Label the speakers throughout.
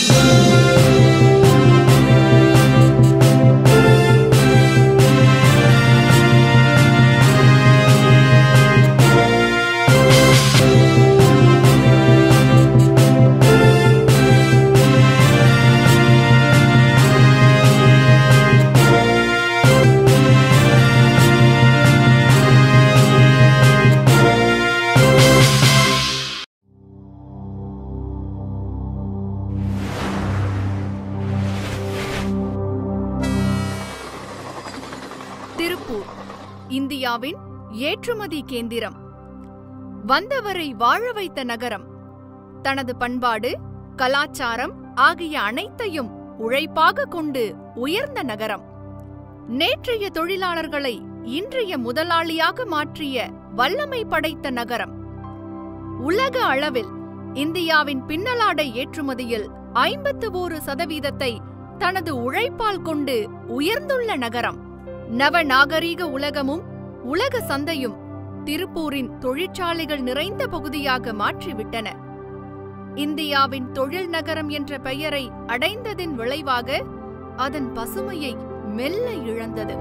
Speaker 1: திருப்பூர் இந்தியாவின் ஏற்றுமதி கேந்திரம் வந்தவரை வாழ வைத்த நகரம் தனது பண்பாடு கலாச்சாரம் ஆகிய அனைத்தையும் உழைப்பாக கொண்டு உயர்ந்த நகரம் நேற்றைய தொழிலாளர்களை இன்றைய முதலாளியாக மாற்றிய வல்லமை படைத்த நகரம் உலக அளவில் இந்தியாவின் பின்னலாடை ஏற்றுமதியில் ஐம்பத்து ஓரு சதவீதத்தை தனது உழைப்பால் கொண்டு உயர்ந்துள்ள நகரம் நவநாகரீக உலகமும் உலக சந்தையும் திருப்பூரின் தொழிற்சாலைகள் நிறைந்த பகுதியாக மாற்றிவிட்டன இந்தியாவின் தொழில் நகரம் என்ற பெயரை அடைந்ததின் விளைவாக அதன் பசுமையை மெல்ல இழந்தது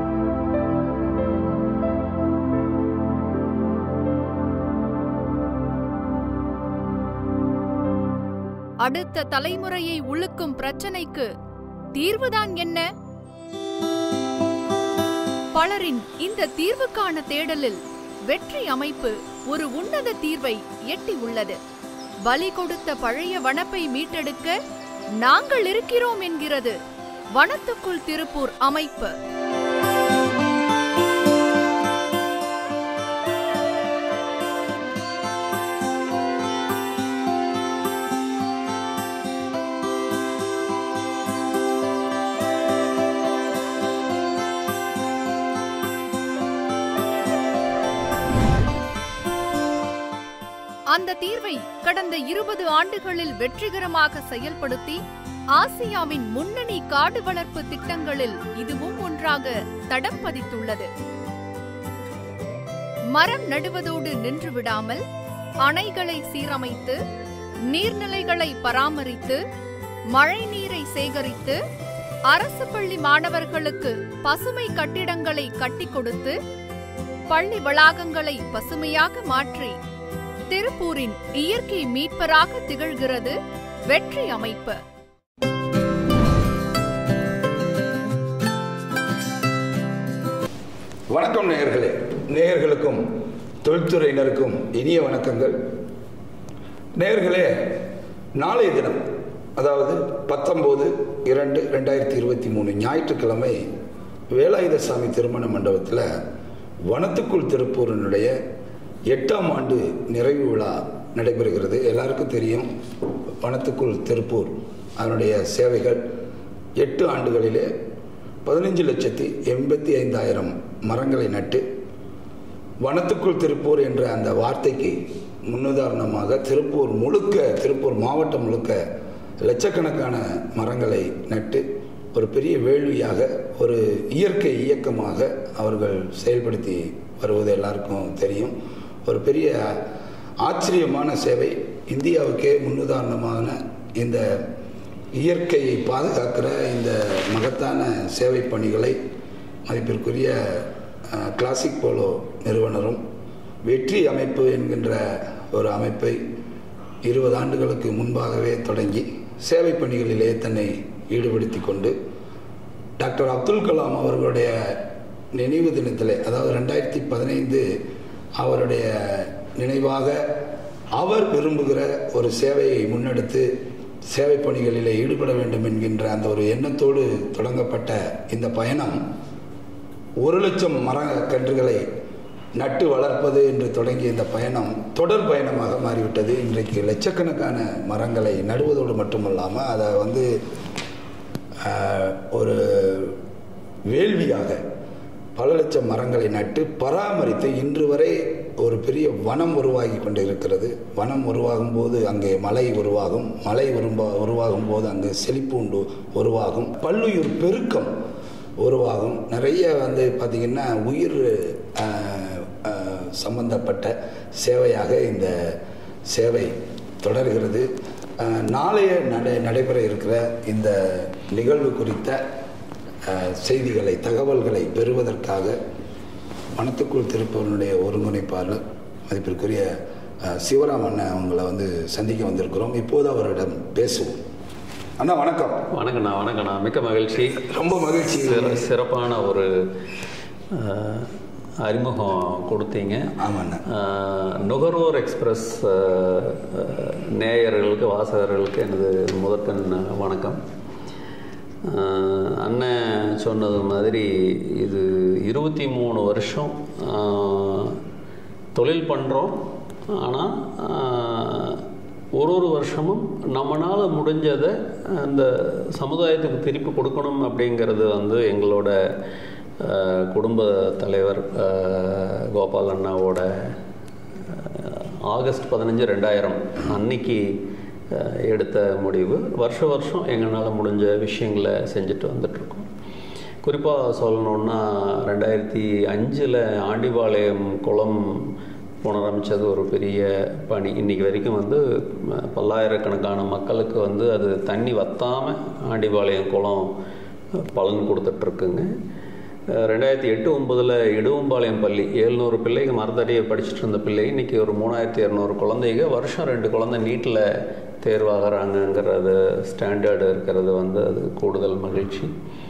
Speaker 1: அடுத்த தலைமுறையை உழுக்கும் பிரச்சனைக்கு தீர்வுதான் என்ன பலரின் இந்த தீர்வுக்கான தேடலில் வெற்றி அமைப்பு ஒரு உன்னத தீர்வை எட்டி உள்ளது பலி கொடுத்த பழைய வனப்பை மீட்டெடுக்க நாங்கள் இருக்கிறோம் என்கிறது வனத்துக்குள் திருப்பூர் அமைப்பு அந்த தீர்வை கடந்த இருபது ஆண்டுகளில் வெற்றிகரமாக செயல்படுத்தி ஆசியாவின் முன்னணி காடு வளர்ப்பு திட்டங்களில் இதுவும் ஒன்றாக தடம் பதித்துள்ளது மரம் நடுவதோடு நின்று விடாமல் அணைகளை சீரமைத்து நீர்நிலைகளை பராமரித்து மழை நீரை சேகரித்து அரசு பள்ளி மாணவர்களுக்கு பசுமை கட்டிடங்களை கட்டிக் கொடுத்து பள்ளி வளாகங்களை பசுமையாக மாற்றி திருப்பூரின் இயற்கை மீட்பராக திகழ்கிறது வெற்றி அமைப்பு
Speaker 2: வணக்கம் நேயர்களே நேயர்களுக்கும் தொழில்துறையினருக்கும் இனிய வணக்கங்கள் நேயர்களே நாளைய தினம் அதாவது பத்தொம்போது இரண்டு ரெண்டாயிரத்தி இருபத்தி மூணு ஞாயிற்றுக்கிழமை வேலாயுதசாமி திருமண மண்டபத்தில் வனத்துக்குள் திருப்பூரினுடைய எட்டாம் ஆண்டு நிறைவு விழா நடைபெறுகிறது எல்லாருக்கும் தெரியும் வனத்துக்குள் திருப்பூர் அதனுடைய சேவைகள் எட்டு ஆண்டுகளிலே பதினஞ்சு லட்சத்தி எண்பத்தி ஐந்தாயிரம் மரங்களை நட்டு வனத்துக்குள் திருப்பூர் என்ற அந்த வார்த்தைக்கு முன்னுதாரணமாக திருப்பூர் முழுக்க திருப்பூர் மாவட்டம் முழுக்க லட்சக்கணக்கான மரங்களை நட்டு ஒரு பெரிய வேள்வியாக ஒரு இயற்கை இயக்கமாக அவர்கள் செயல்படுத்தி வருவது எல்லாருக்கும் தெரியும் ஒரு பெரிய ஆச்சரியமான சேவை இந்தியாவுக்கே முன்னுதாரணமான இந்த இயற்கையை பாதுகாக்கிற இந்த மகத்தான சேவை பணிகளை மதிப்பிற்குரிய அஹ், கிளாசிக் போலோ நிறுவனரும் வெற்றி அமைப்பு என்கின்ற ஒரு அமைப்பை இருபது ஆண்டுகளுக்கு முன்பாகவே தொடங்கி சேவை பணிகளிலே தன்னை ஈடுபடுத்தி கொண்டு டாக்டர் அப்துல் கலாம் அவர்களுடைய நினைவு தினத்திலே அதாவது ரெண்டாயிரத்தி பதினைந்து அவருடைய நினைவாக அவர் விரும்புகிற ஒரு சேவையை முன்னெடுத்து சேவை பணிகளிலே ஈடுபட வேண்டும் என்கின்ற அந்த ஒரு எண்ணத்தோடு தொடங்கப்பட்ட இந்த பயணம் ஒரு லட்சம் மர கன்றுகளை நட்டு வளர்ப்பது என்று தொடங்கிய இந்த பயணம் தொடர் பயணமாக மாறிவிட்டது இன்றைக்கு லட்சக்கணக்கான மரங்களை நடுவதோடு மட்டுமல்லாமல் அதை வந்து ஆஹ், ஒரு வேள்வியாக பல லட்சம் மரங்களை நட்டு பராமரித்து இன்று வரை ஒரு பெரிய வனம் உருவாகி கொண்டு இருக்கிறது வனம் உருவாகும் போது அங்கே மலை உருவாகும் மலை உருவா உருவாகும் போது அங்கு செழிப்பு உண்டு உருவாகும் பல்லுயிர் பெருக்கம் உருவாகும் நிறைய வந்து பார்த்திங்கன்னா உயிர் ஆஹ், ஆஹ், சம்பந்தப்பட்ட சேவையாக இந்த சேவை தொடர்கிறது அஹ், நாளைய நடை நடைபெற இருக்கிற இந்த நிகழ்வு குறித்த அஹ், செய்திகளை தகவல்களை பெறுவதற்காக மனத்துக்குள் திருப்பவனுடைய ஒருங்கிணைப்பாளர் மதிப்பிற்குரிய அஹ், சிவராம் அண்ணன் அவங்கள வந்து சந்திக்க வந்திருக்கிறோம் இப்போது அவரிடம் பேசுவோம் அண்ணா வணக்கம்
Speaker 3: வணக்கண்ணா வணக்கண்ணா மிக்க மகிழ்ச்சி
Speaker 2: ரொம்ப மகிழ்ச்சி
Speaker 3: சிற சிறப்பான ஒரு அஹ், அறிமுகம் கொடுத்தீங்க
Speaker 2: ஆமாண்ணா
Speaker 3: அஹ், நுகர்வோர் எக்ஸ்பிரஸ் அஹ், அஹ், நேயர்களுக்கு வாசகர்களுக்கு எனது முதற்கண் வணக்கம் அஹ், அண்ணன் சொன்னது மாதிரி இது இருபத்தி மூணு வருஷம் அஹ், தொழில் பண்ணுறோம் ஆனால் ஒரு ஒரு வருஷமும் நம்மளால் முடிஞ்சதை அந்த சமுதாயத்துக்கு திருப்பி கொடுக்கணும் அப்படிங்கிறது வந்து எங்களோட அஹ், குடும்ப தலைவர் அஹ், கோபால் அண்ணாவோட அஹ், ஆகஸ்ட் பதினஞ்சு ரெண்டாயிரம் அன்னைக்கு அஹ், எடுத்த முடிவு வருஷ வருஷம் எங்களால் முடிஞ்ச விஷயங்களை செஞ்சுட்டு வந்துட்ருக்கோம் குறிப்பாக சொல்லணுன்னா ரெண்டாயிரத்தி அஞ்சில் ஆண்டிபாளையம் குளம் புனரமைச்சது ஒரு பெரிய பணி இன்றைக்கி வரைக்கும் வந்து ம, பல்லாயிரக்கணக்கான மக்களுக்கு வந்து அது தண்ணி வத்தாமல் ஆண்டிபாளையம் குளம் பலன் கொடுத்துட்ருக்குங்க ரெண்டாயிரத்தி எட்டு ஒம்பதில் இடுவம்பாளையம் பள்ளி எழுநூறு பிள்ளைங்க மரத்தடியை படிச்சுட்டு இருந்த பிள்ளை இன்றைக்கி ஒரு மூணாயிரத்தி இரநூறு குழந்தைங்க வருஷம் ரெண்டு குழந்தை நீட்டில் தேர்வாகிறாங்கங்கிறது ஸ்டாண்டர்டு இருக்கிறது வந்து அது கூடுதல் மகிழ்ச்சி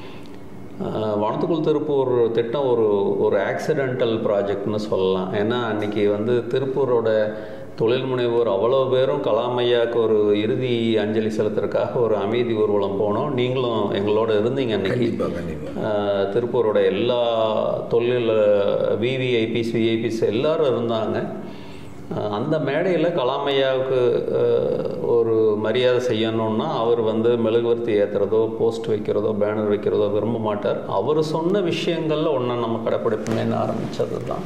Speaker 3: ஆஹ் வனத்துக்குள் திருப்பூர் திட்டம் ஒரு ஒரு ஆக்சிடென்டல் ப்ராஜெக்ட்னு சொல்லலாம் ஏன்னா அன்னைக்கு வந்து திருப்பூரோட தொழில் முனைவோர் அவ்வளோ பேரும் கலாமையாவுக்கு ஒரு இறுதி அஞ்சலி செலுத்துறதுக்காக ஒரு அமைதி ஊர்வலம் போனோம் நீங்களும் எங்களோட இருந்தீங்க அன்னைக்கு
Speaker 2: கண்டிப்பாக கண்டிப்பாக
Speaker 3: ஆஹ் திருப்பூரோட எல்லா தொழில் விவிஐபிஸ் விஐபிஸ் எல்லாரும் இருந்தாங்க ஆஹ் அந்த மேடையில் கலாமையாவுக்கு ஆஹ் ஒரு மரியாதை செய்யணும்னா அவர் வந்து மெழுகுவர்த்தி ஏற்றுறதோ போஸ்ட் வைக்கிறதோ பேனர் வைக்கிறதோ விரும்ப மாட்டார் அவர் சொன்ன விஷயங்களில் ஒன்றை நம்ம கடைப்பிடிப்போமேன்னு ஆரம்பித்தது தான்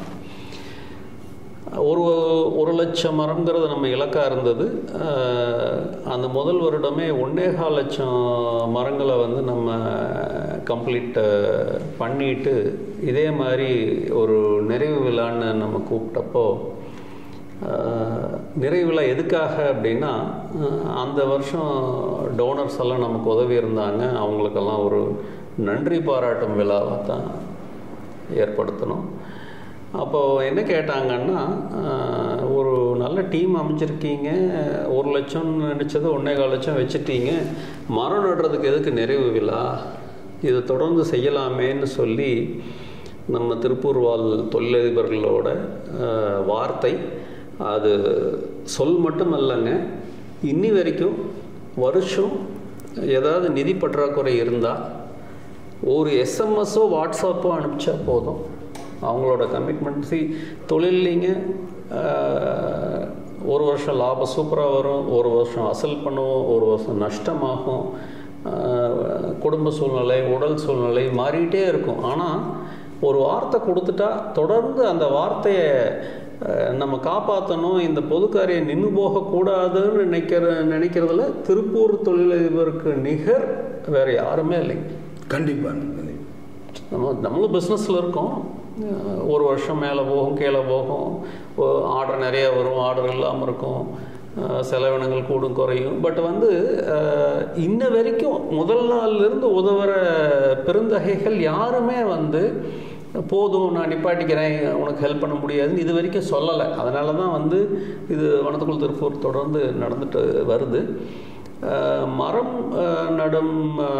Speaker 3: ஒரு ஒரு லட்சம் மரம்ங்கிறது நம்ம இலக்காக இருந்தது அஹ், அந்த முதல் வருடமே ஒன்னேகால் லட்சம் மரங்களை வந்து நம்ம கம்ப்ளீட் பண்ணிட்டு இதே மாதிரி ஒரு நிறைவு விழான்னு நம்ம கூப்பிட்டப்போ அஹ், நிறைவு விழா எதுக்காக அப்படின்னா அஹ், அந்த வருஷம் டோனர்ஸ் எல்லாம் நமக்கு உதவி இருந்தாங்க அவங்களுக்கெல்லாம் ஒரு நன்றி பாராட்டும் விழாவை தான் ஏற்படுத்தணும் அப்போது என்ன கேட்டாங்கன்னா ஆஹ், ஒரு நல்ல டீம் அமைச்சிருக்கீங்க ஒரு லட்சம் நினச்சது ஒன்றே கால் லட்சம் வச்சுட்டீங்க மரம் நடுறதுக்கு எதுக்கு நிறைவு விழா இதை தொடர்ந்து செய்யலாமேன்னு சொல்லி நம்ம திருப்பூர் வாழ் தொழிலதிபர்களோட ஆஹ், வார்த்தை அது சொல் மட்டும் அல்லங்க இன்னி வரைக்கும் வருஷம் ஏதாவது நிதி பற்றாக்குறை இருந்தால் ஒரு எஸ்எம்எஸோ வாட்ஸ்அப்போ அனுப்பிச்சா போதும் அவங்களோட கமிட்மெண்ட் சி தொழில்லிங்க ஆஹ், ஒரு வருஷம் லாபம் சூப்பராக வரும் ஒரு வருஷம் அசல் பண்ணுவோம் ஒரு வருஷம் நஷ்டமாகும் ஆஹ், குடும்ப சூழ்நிலை உடல் சூழ்நிலை மாறிக்கிட்டே இருக்கும் ஆனால் ஒரு வார்த்தை கொடுத்துட்டா தொடர்ந்து அந்த வார்த்தையை அஹ், நம்ம காப்பாற்றணும் இந்த பொதுக்காரியை நின்று போகக்கூடாதுன்னு நினைக்கிற நினைக்கிறதுல திருப்பூர் தொழிலதிபருக்கு நிகர் வேற யாருமே இல்லைங்க
Speaker 2: கண்டிப்பாக கண்டிப்பாக
Speaker 3: நம்ம நம்மளும் பிஸ்னஸில் இருக்கோம் அஹ் ஒரு வருஷம் மேலே போகும் கீழே போகும் ஆர்டர் நிறைய வரும் ஆர்டர் இல்லாமல் இருக்கும் அஹ் செலவினங்கள் கூடும் குறையும் பட் வந்து அஹ் இன்ன வரைக்கும் முதல் நாள்லேருந்து உதவுற பெருந்தகைகள் யாருமே வந்து போதும் நான் நிப்பாட்டிக்கிறேன் உனக்கு ஹெல்ப் பண்ண முடியாதுன்னு இது வரைக்கும் சொல்லலை அதனால தான் வந்து இது வனத்துக்குள் திருப்பூர் தொடர்ந்து நடந்துட்டு வருது அஹ் மரம் அஹ் நடும்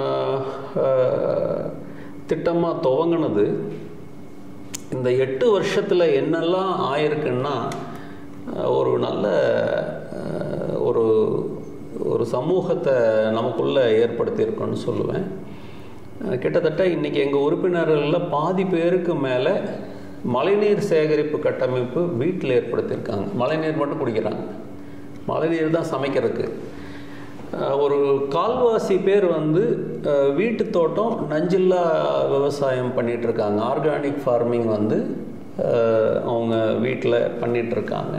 Speaker 3: திட்டமாக துவங்கினது இந்த எட்டு வருஷத்தில் என்னெல்லாம் ஆயிருக்குன்னா அஹ் ஒரு நல்ல அஹ், ஒரு ஒரு சமூகத்தை நமக்குள்ளே ஏற்படுத்தியிருக்கோன்னு சொல்லுவேன் அஹ், கிட்டத்தட்ட இன்றைக்கி எங்கள் உறுப்பினர்களில் பாதி பேருக்கு மேலே மழைநீர் சேகரிப்பு கட்டமைப்பு வீட்டில் ஏற்படுத்தியிருக்காங்க மழைநீர் மட்டும் குடிக்கிறாங்க மழைநீர் தான் சமைக்கிறதுக்கு அஹ், ஒரு கால்வாசி பேர் வந்து அஹ், வீட்டு தோட்டம் நஞ்சில்லா விவசாயம் பண்ணிட்டு இருக்காங்க ஆர்கானிக் ஃபார்மிங் வந்து அஹ், அவங்க வீட்டில் பண்ணிட்டு இருக்காங்க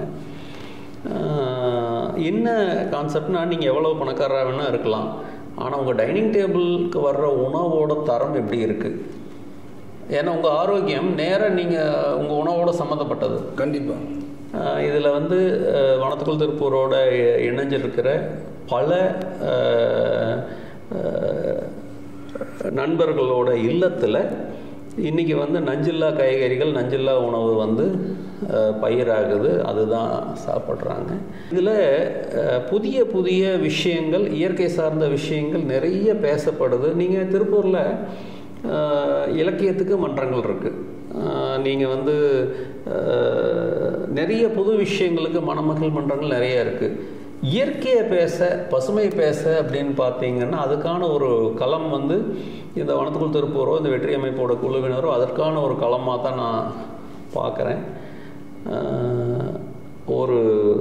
Speaker 3: அஹ், என்ன கான்செப்ட்னா நீங்கள் எவ்வளோ பணக்காரராக வேணால் இருக்கலாம் ஆனால் உங்கள் டைனிங் டேபிளுக்கு வர்ற உணவோட தரம் எப்படி இருக்குது ஏன்னா உங்கள் ஆரோக்கியம் நேராக நீங்கள் உங்கள் உணவோட சம்மந்தப்பட்டது
Speaker 2: கண்டிப்பாக
Speaker 3: இதில் வந்து அஹ், வனத்துக்குள் திருப்பூரோட இ- இணைஞ்சிருக்கிற பல அஹ், அஹ், நண்பர்களோட இல்லத்தில் இன்றைக்கி வந்து நஞ்சில்லா காய்கறிகள் நஞ்சில்லா உணவு வந்து அஹ், பயிராகுது அதுதான் சாப்பிட்றாங்க இதில் புதிய புதிய விஷயங்கள் இயற்கை சார்ந்த விஷயங்கள் நிறைய பேசப்படுது நீங்கள் திருப்பூரில் அஹ், இலக்கியத்துக்கு மன்றங்கள் இருக்குது நீங்கள் வந்து அஹ், நிறைய புது விஷயங்களுக்கு மணமகள் மன்றங்கள் நிறைய இருக்குது இயற்கையை பேச பசுமை பேச அப்படின்னு பார்த்தீங்கன்னா அதுக்கான ஒரு களம் வந்து இந்த வனத்துக்குள் திருப்பூரோ இந்த வெற்றி அமைப்போட குழுவினரோ அதற்கான ஒரு களமாக தான் நான் பார்க்குறேன் ஒரு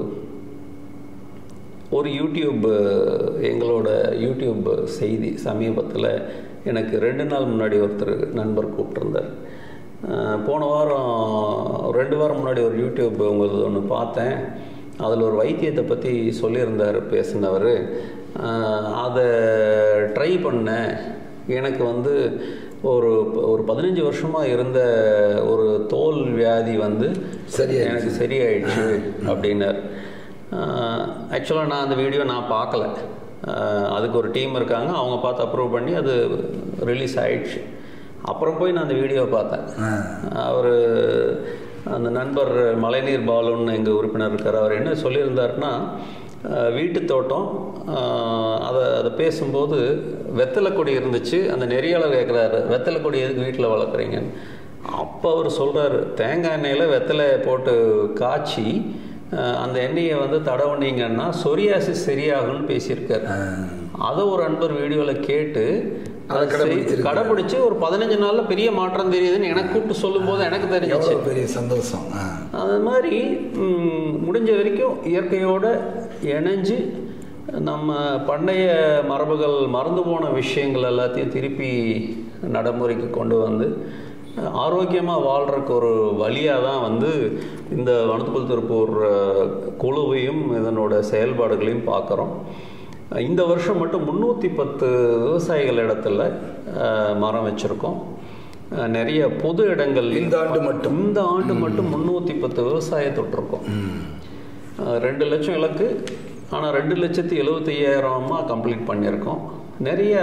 Speaker 3: ஒரு யூடியூப் எங்களோட யூடியூப் செய்தி சமீபத்தில் எனக்கு ரெண்டு நாள் முன்னாடி ஒருத்தர் நண்பர் கூப்பிட்டுருந்தார் அஹ் போன வாரம் ரெண்டு வாரம் முன்னாடி ஒரு யூடியூப் உங்களது ஒன்று பார்த்தேன் அதில் ஒரு வைத்தியத்தை பற்றி சொல்லியிருந்தார் பேசினவர் அதை ட்ரை பண்ணேன் எனக்கு வந்து ஒரு ஒரு பதினஞ்சு வருஷமாக இருந்த ஒரு தோல் வியாதி வந்து
Speaker 2: சரியாயிடுச்சு.
Speaker 3: எனக்கு சரியாயிடுச்சு அப்படின்னார் ஆக்சுவலாக நான் அந்த வீடியோ நான் பார்க்கல அஹ் அதுக்கு ஒரு டீம் இருக்காங்க அவங்க பார்த்து அப்ரூவ் பண்ணி அது ரிலீஸ் ஆயிடுச்சு அப்புறம் போய் நான் அந்த வீடியோவை பார்த்தேன் அவர் அந்த நண்பர் மழைநீர் பாலுன்னு எங்கள் உறுப்பினர் இருக்கார் அவர் என்ன சொல்லியிருந்தாருன்னா அஹ் வீட்டு தோட்டம் அஹ் அதை அதை பேசும்போது வெத்தலை கொடி இருந்துச்சு அந்த நெறியாளர் கேட்குறாரு வெத்தலை கொடி எதுக்கு வீட்டில் வளர்க்குறீங்கன்னு அப்போ அவர் சொல்கிறாரு தேங்காய் எண்ணெயில் வெத்தலை போட்டு காய்ச்சி அஹ் அந்த எண்ணெயை வந்து தடவுனீங்கன்னா சொரியாசிஸ் சரியாகும்னு பேசியிருக்காரு அதை ஒரு அன்பர் வீடியோவில் கேட்டு
Speaker 2: அதை
Speaker 3: அதை செய்-
Speaker 2: கடைபிடிச்சிருக்காரு.
Speaker 3: கடைபிடிச்சு ஒரு பதினஞ்சு நாளில் பெரிய மாற்றம் தெரியுதுன்னு எனக்கு கூப்பிட்டு சொல்லும்போது எனக்கு தெரிஞ்சிச்சு
Speaker 2: எவ்வளோ பெரிய சந்தோஷம் ஆ.
Speaker 3: அது மாதிரி ம், முடிஞ்ச வரைக்கும் இயற்கையோட இணைஞ்சு நம்ம பண்டைய மரபுகள் மறந்து போன விஷயங்கள் எல்லாத்தையும் திருப்பி நடைமுறைக்கு கொண்டு வந்து ஆரோக்கியமாக வாழ்கிறக்கு ஒரு வழியாக தான் வந்து இந்த வனத்துக்குள் திருப்பூர் அஹ், குழுவையும் இதனோட செயல்பாடுகளையும் பார்க்குறோம் இந்த வருஷம் மட்டும் முந்நூற்றி பத்து விவசாயிகள் இடத்துல அஹ், மரம் வச்சுருக்கோம் அஹ், நிறைய பொது இடங்கள்
Speaker 2: இந்த ஆண்டு மட்டும்
Speaker 3: இந்த ஆண்டு மட்டும் முந்நூற்றி பத்து விவசாய தொட்டிருக்கோம் அஹ் ரெண்டு லட்சம் இலக்கு ஆனால் ரெண்டு லட்சத்தி எழுபத்தையாயிரமா கம்ப்ளீட் பண்ணியிருக்கோம் நிறைய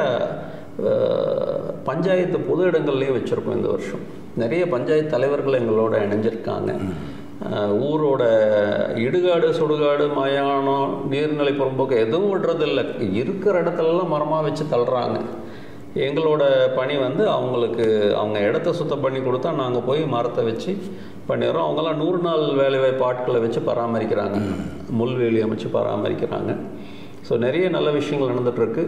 Speaker 3: அஹ், பஞ்சாயத்து பொது இடங்கள்லையும் வச்சுருக்கோம் இந்த வருஷம் நிறைய பஞ்சாயத்து தலைவர்கள் எங்களோட இணைஞ்சிருக்காங்க அஹ், ஊரோட இடுகாடு சுடுகாடு மயானம் நீர்நிலை புறம்போக்கு எதுவும் விடுறதில்ல இருக்கிற இடத்துலலாம் மரமாக வச்சு தள்ளுறாங்க எங்களோட பணி வந்து அவங்களுக்கு அவங்க இடத்த சுத்தம் பண்ணி கொடுத்தா நாங்கள் போய் மரத்தை வச்சு பண்ணிடுறோம் அவங்கெல்லாம் நூறு நாள் வேலைவாய்ப்பு ஆட்களை வச்சு பராமரிக்கிறாங்க முள்வேலி அமைச்சு பராமரிக்கிறாங்க ஸோ நிறைய நல்ல விஷயங்கள் நடந்துகிட்ருக்கு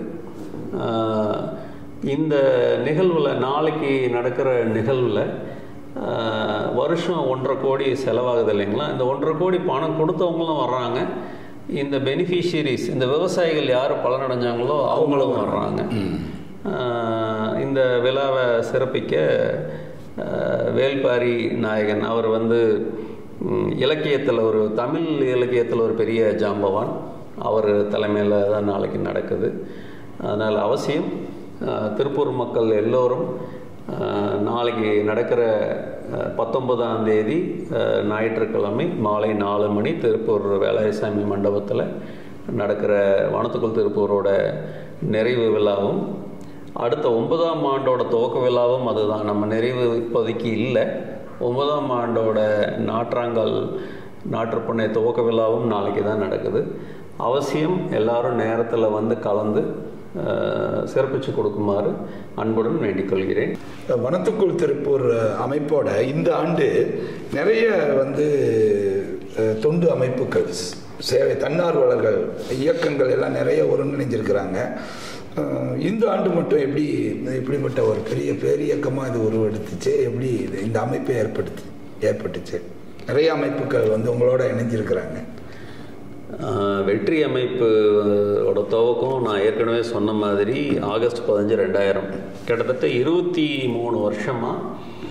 Speaker 3: இந்த நிகழ்வில் நாளைக்கு நடக்கிற நிகழ்வில் வருஷம் ஒன்றரை கோடி செலவாகுது இல்லைங்களா இந்த ஒன்றரை கோடி பணம் கொடுத்தவங்களும் வர்றாங்க இந்த பெனிஃபிஷியரிஸ் இந்த விவசாயிகள் யார் பலனடைஞ்சாங்களோ அவங்களும் வர்றாங்க ஆஹ் இந்த விழாவை சிறப்பிக்க ஆஹ் வேல்பாரி நாயகன் அவர் வந்து இலக்கியத்தில் ஒரு தமிழ் இலக்கியத்தில் ஒரு பெரிய ஜாம்பவான் அவர் தலைமையில் தான் நாளைக்கு நடக்குது அதனால் அவசியம் ஆஹ் திருப்பூர் மக்கள் எல்லோரும் ஆஹ் நாளைக்கு நடக்கிற ஆஹ் பத்தொன்பதாம் தேதி ஆஹ் ஞாயிற்றுக்கிழமை மாலை நாலு மணி திருப்பூர் வேலாயசாமி மண்டபத்தில் நடக்கிற வனத்துக்குள் திருப்பூரோட நிறைவு விழாவும் அடுத்த ஒன்பதாம் ஆண்டோட துவக்க விழாவும் அதுதான் நம்ம நிறைவு இப்போதைக்கு இல்லை ஒன்பதாம் ஆண்டோட நாற்றாங்கல் நாற்றுப்பண்ணை துவக்க விழாவும் நாளைக்கு தான் நடக்குது அவசியம் எல்லாரும் நேரத்தில் வந்து கலந்து அஹ், சிறப்பிச்சு கொடுக்குமாறு அன்புடன் வேண்டிக் கொள்கிறேன்
Speaker 2: வனத்துக்குள் திருப்பூர் அமைப்போட இந்த ஆண்டு நிறைய வந்து அஹ், தொண்டு அமைப்புகள் ஸ்- சேவை தன்னார்வலர்கள் இயக்கங்கள் எல்லாம் நிறைய ஒருங்கிணைஞ்சிருக்கிறாங்க அஹ், இந்த ஆண்டு மட்டும் எப்படி இப்படிப்பட்ட ஒரு பெரிய பேரியக்கமாக இது உருவெடுத்துச்சு எப்படி இது இந்த அமைப்பை ஏற்படுத்து ஏற்பட்டுச்சு நிறைய அமைப்புகள் வந்து உங்களோட இணைஞ்சிருக்கிறாங்க
Speaker 3: அஹ், வெற்றி அமைப்போட துவக்கம் நான் ஏற்கனவே சொன்ன மாதிரி ஆகஸ்ட் பதினஞ்சு ரெண்டாயிரம் கிட்டத்தட்ட இருபத்தி மூணு வருஷமாக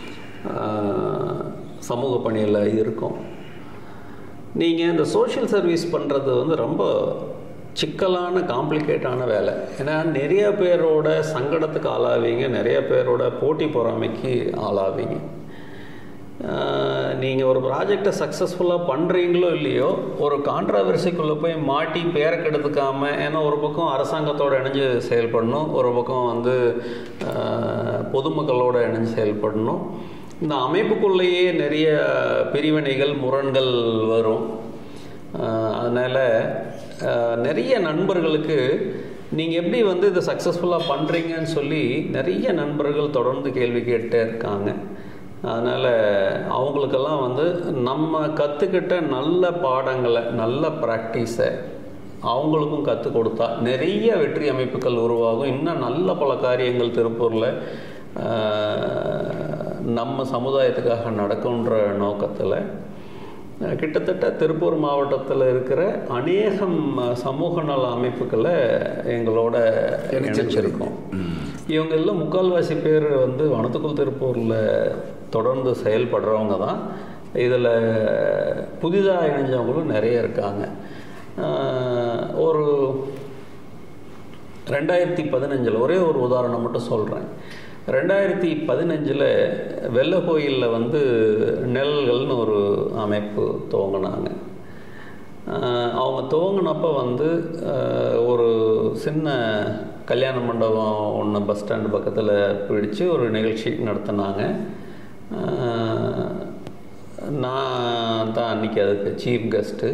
Speaker 3: சமூக பணியில் இருக்கோம் நீங்கள் இந்த சோஷியல் சர்வீஸ் பண்ணுறது வந்து ரொம்ப சிக்கலான காம்ப்ளிகேட்டான வேலை ஏன்னா நிறைய பேரோட சங்கடத்துக்கு ஆளாவீங்க நிறைய பேரோட போட்டி பொறாமைக்கு ஆளாவீங்க நீங்கள் ஒரு ப்ராஜெக்டை சக்ஸஸ்ஃபுல்லாக பண்ணுறீங்களோ இல்லையோ ஒரு கான்ட்ராவர்சிக்குள்ளே போய் மாட்டி பேரை கெடுத்துக்காம ஏன்னா ஒரு பக்கம் அரசாங்கத்தோடு இணைஞ்சு செயல்படணும் ஒரு பக்கம் வந்து ஆஹ், பொதுமக்களோட இணைஞ்சு செயல்படணும் இந்த அமைப்புக்குள்ளேயே நிறைய பிரிவினைகள் முரண்கள் வரும் அதனால் நிறைய நண்பர்களுக்கு நீங்கள் எப்படி வந்து இதை சக்ஸஸ்ஃபுல்லாக பண்ணுறீங்கன்னு சொல்லி நிறைய நண்பர்கள் தொடர்ந்து கேள்வி கேட்டே இருக்காங்க அதனால் அவங்களுக்கெல்லாம் வந்து நம்ம கற்றுக்கிட்ட நல்ல பாடங்களை நல்ல ப்ராக்டிஸை அவங்களுக்கும் கற்றுக் கொடுத்தா நிறைய வெற்றி அமைப்புகள் உருவாகும் இன்னும் நல்ல பல காரியங்கள் திருப்பூரில் நம்ம சமுதாயத்துக்காக நடக்குன்ற நோக்கத்தில் அஹ், கிட்டத்தட்ட திருப்பூர் மாவட்டத்தில் இருக்கிற அநேகம் அஹ், சமூக நல அமைப்புகளை எங்களோட இணைச்சிருக்கோம் இவங்க எல்லாம் முக்கால்வாசி பேர் வந்து வனத்துக்குள் திருப்பூரில் தொடர்ந்து செயல்படுறவங்க தான் இதில் புதிதாக இணைஞ்சவங்களும் நிறைய இருக்காங்க அஹ், ஒரு ரெண்டாயிரத்தி பதினஞ்சில் ஒரே ஒரு உதாரணம் மட்டும் சொல்கிறேன் ரெண்டாயிரத்தி பதினஞ்சில் வெள்ள கோயிலில் வந்து நிழல்கள்னு ஒரு அமைப்பு துவங்கினாங்க ஆஹ் அவங்க துவங்கினப்ப வந்து ஆஹ் ஒரு சின்ன கல்யாண மண்டபம் ஒன்று பஸ் ஸ்டாண்டு பக்கத்தில் பிடிச்சு ஒரு நிகழ்ச்சி நடத்தினாங்க ஆஹ் நான் தான் அன்றைக்கி அதுக்கு சீஃப் கெஸ்ட்டு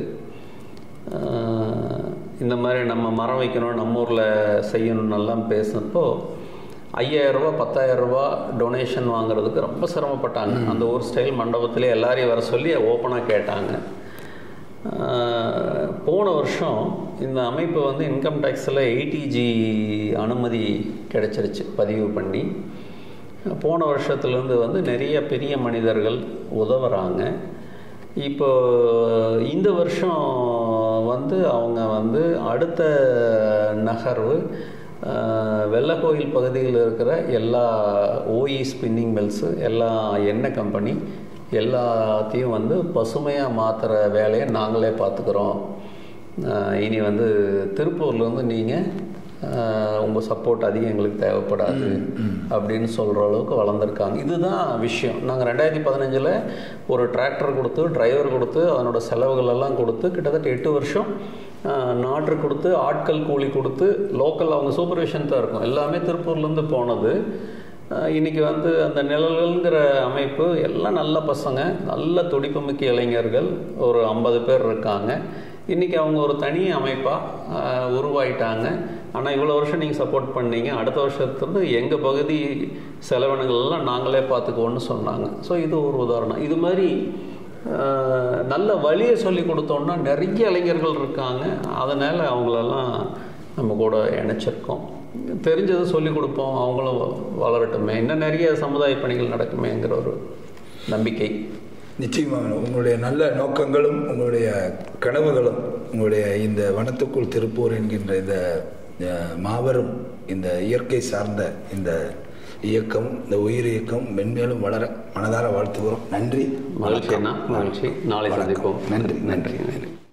Speaker 3: இந்த மாதிரி நம்ம மரம் வைக்கணும் நம்ம ஊரில் செய்யணும்னெல்லாம் பேசினப்போ ஐயாயிரரூபா பத்தாயிரரூபா டொனேஷன் வாங்குறதுக்கு ரொம்ப சிரமப்பட்டாங்க அந்த ஊர் ஸ்டைல் மண்டபத்திலே எல்லாரையும் வர சொல்லி ஓப்பனாக கேட்டாங்க ஆஹ் போன வருஷம் இந்த அமைப்பு வந்து இன்கம் டேக்ஸில் எயிட்டிஜி அனுமதி கிடைச்சிருச்சு பதிவு பண்ணி போன வருஷத்துலேருந்து வந்து நிறைய பெரிய மனிதர்கள் உதவுறாங்க இப்போ இந்த வருஷம் வந்து அவங்க வந்து அடுத்த நகர்வு ஆஹ், வெள்ளக்கோயில் பகுதியில் இருக்கிற எல்லா ஓஇ ஸ்பின்னிங் மில்ஸு எல்லா எண்ணெய் கம்பெனி எல்லாத்தையும் வந்து பசுமையாக மாற்றுற வேலையை நாங்களே பார்த்துக்குறோம் ஆஹ், இனி வந்து திருப்பூர்லேருந்து நீங்கள் உங்கள் சப்போர்ட் அதிகம் எங்களுக்கு தேவைப்படாது அப்படின்னு சொல்கிற அளவுக்கு வளர்ந்துருக்காங்க இதுதான் விஷயம் நாங்கள் ரெண்டாயிரத்தி பதினஞ்சில் ஒரு டிராக்டர் கொடுத்து டிரைவர் கொடுத்து அதனோட செலவுகள் எல்லாம் கொடுத்து கிட்டத்தட்ட எட்டு வருஷம் நாற்று கொடுத்து ஆட்கள் கூலி கொடுத்து லோக்கல் அவங்க சூப்பர்விஷன் தான் இருக்கும் எல்லாமே திருப்பூர்லேருந்து போனது ஆஹ் இன்னைக்கு வந்து அந்த நிழல்கள்ங்கிற அமைப்பு எல்லாம் நல்ல பசங்க நல்ல துடிப்புமிக்க இளைஞர்கள் ஒரு ஐம்பது பேர் இருக்காங்க இன்றைக்கி அவங்க ஒரு தனி அமைப்பாக உருவாயிட்டாங்க ஆனால் இவ்வளோ வருஷம் நீங்கள் சப்போர்ட் பண்ணீங்க அடுத்த வருஷத்துலேருந்து எங்கள் பகுதி செலவினங்கள் எல்லாம் நாங்களே பார்த்துக்குவோன்னு சொன்னாங்க ஸோ இது ஒரு உதாரணம் இது மாதிரி ஆஹ், நல்ல வழியை சொல்லி கொடுத்தோம்னா நிறைய இளைஞர்கள் இருக்காங்க அதனால் அவங்களெல்லாம் நம்ம கூட இணைச்சிருக்கோம் தெரிஞ்சதை சொல்லி கொடுப்போம் அவங்களும் வளரட்டுமே இன்னும் நிறைய சமுதாய பணிகள் நடக்குமேங்கிற ஒரு நம்பிக்கை
Speaker 2: நிச்சயமாக உங்களுடைய நல்ல நோக்கங்களும் உங்களுடைய கனவுகளும் உங்களுடைய இந்த வனத்துக்குள் திருப்பூர் என்கின்ற இந்த அஹ், மாபெரும் இந்த இயற்கை சார்ந்த இந்த இயக்கம் இந்த உயிர் இயக்கம் மென்மேலும் வளர மனதார வாழ்த்துகிறோம் நன்றி
Speaker 3: மகிழ்ச்சி அண்ணா மகிழ்ச்சி நாளை
Speaker 2: வணக்கம்.
Speaker 3: சந்திப்போம்
Speaker 2: நன்றி, நன்றி.
Speaker 3: நன்றி